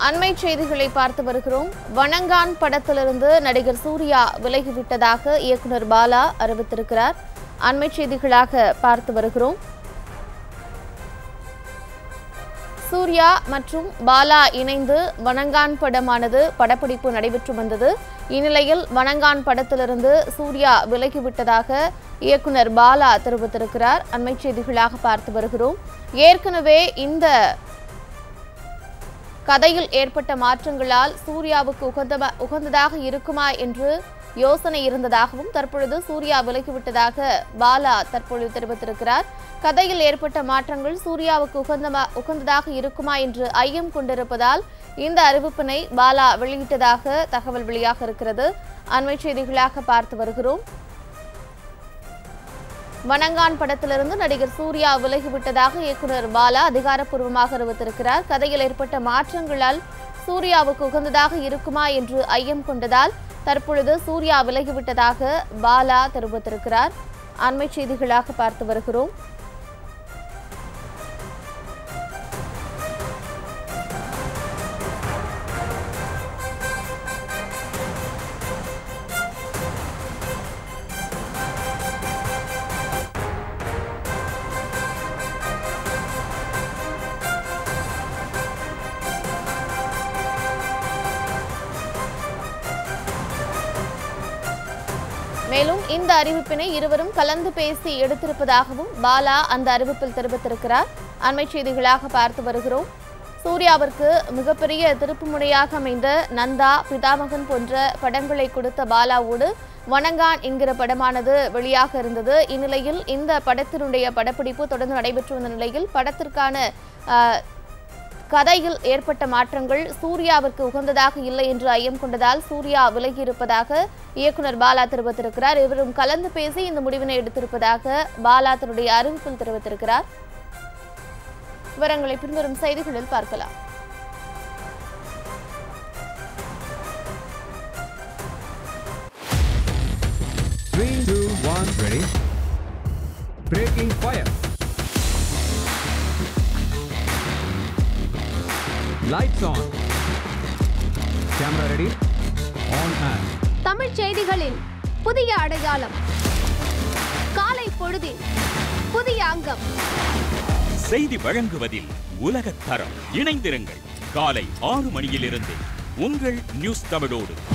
அண்மை செய்திகளை பார்த்து வருகிறோம் வணங்கான் படத்திலிருந்து நடிகர் சூர்யா விலகிவிட்டதாக இயக்குனர் பாலா அறிவித்திருக்கிறார் அண்மை செய்திகளாக பார்த்து வருகிறோம் சூர்யா மற்றும் பாலா இணைந்து வணங்கான் படமானது படப்பிடிப்பு நடைபெற்று வந்தது இந்நிலையில் வணங்கான் படத்திலிருந்து சூர்யா விலகிவிட்டதாக இயக்குனர் பாலா தெரிவித்திருக்கிறார் அண்மை செய்திகளாக பார்த்து வருகிறோம் ஏற்கனவே இந்த கதையில் ஏற்பட்ட மாற்றங்களால் சூர்யாவுக்கு உகந்த உகந்ததாக இருக்குமா என்று யோசனை இருந்ததாகவும் தற்பொழுது சூர்யா விலகிவிட்டதாக பாலா தற்பொழுது தெரிவித்திருக்கிறார் கதையில் ஏற்பட்ட மாற்றங்கள் சூர்யாவுக்கு உகந்தமா உகந்ததாக இருக்குமா என்று ஐயம் கொண்டிருப்பதால் இந்த அறிவிப்பினை பாலா வெளியிட்டதாக தகவல் வெளியாக இருக்கிறது அண்மை செய்திகளாக பார்த்து வருகிறோம் வணங்கான் படத்திலிருந்து நடிகர் சூர்யா விலகிவிட்டதாக இயக்குனர் பாலா அதிகாரப்பூர்வமாக அறிவித்திருக்கிறார் கதையில் ஏற்பட்ட மாற்றங்களால் சூர்யாவுக்கு உகந்ததாக இருக்குமா என்று ஐயம் கொண்டதால் தற்பொழுது சூர்யா விலகிவிட்டதாக பாலா தெரிவித்திருக்கிறார் அண்மை செய்திகளாக பார்த்து வருகிறோம் மேலும் இந்த அறிவிப்பினை இருவரும் கலந்து பேசி எடுத்திருப்பதாகவும் பாலா அந்த அறிவிப்பில் தெரிவித்திருக்கிறார் அண்மை செய்திகளாக பார்த்து வருகிறோம் சூர்யாவிற்கு மிகப்பெரிய திருப்புமுனையாக அமைந்த நந்தா பிதாமகன் போன்ற படங்களை கொடுத்த பாலாவோடு வணங்கான் என்கிற படமானது வெளியாக இருந்தது இந்நிலையில் இந்த படத்தினுடைய படப்பிடிப்பு தொடர்ந்து நடைபெற்று வந்த நிலையில் படத்திற்கான ஆஹ், கதையில் ஏற்பட்ட மாற்றங்கள் சூர்யாவிற்கு உகந்ததாக இல்லை என்று ஐயம் கொண்டதால் சூர்யா விலகி இருப்பதாக இயக்குனர் பாலா தெரிவித்திருக்கிறார் இவரும் கலந்து பேசி இந்த முடிவினை எடுத்திருப்பதாக பாலா தன்னுடைய அறிவிப்பில் தெரிவித்திருக்கிறார் விவரங்களை பின்வரும் செய்திகளில் பார்க்கலாம் Three, two, one, ready. Breaking fire. Lights on. Camera ready. On and. தமிழ்ச் செய்திகளின் புதிய அடையாளம் காலை பொழுதின் புதிய அங்கம் செய்தி வழங்குவதில் உலகத் தரம் இணைந்திருங்கள் காலை ஆறு மணியிலிருந்து உங்கள் நியூஸ் தமிழோடு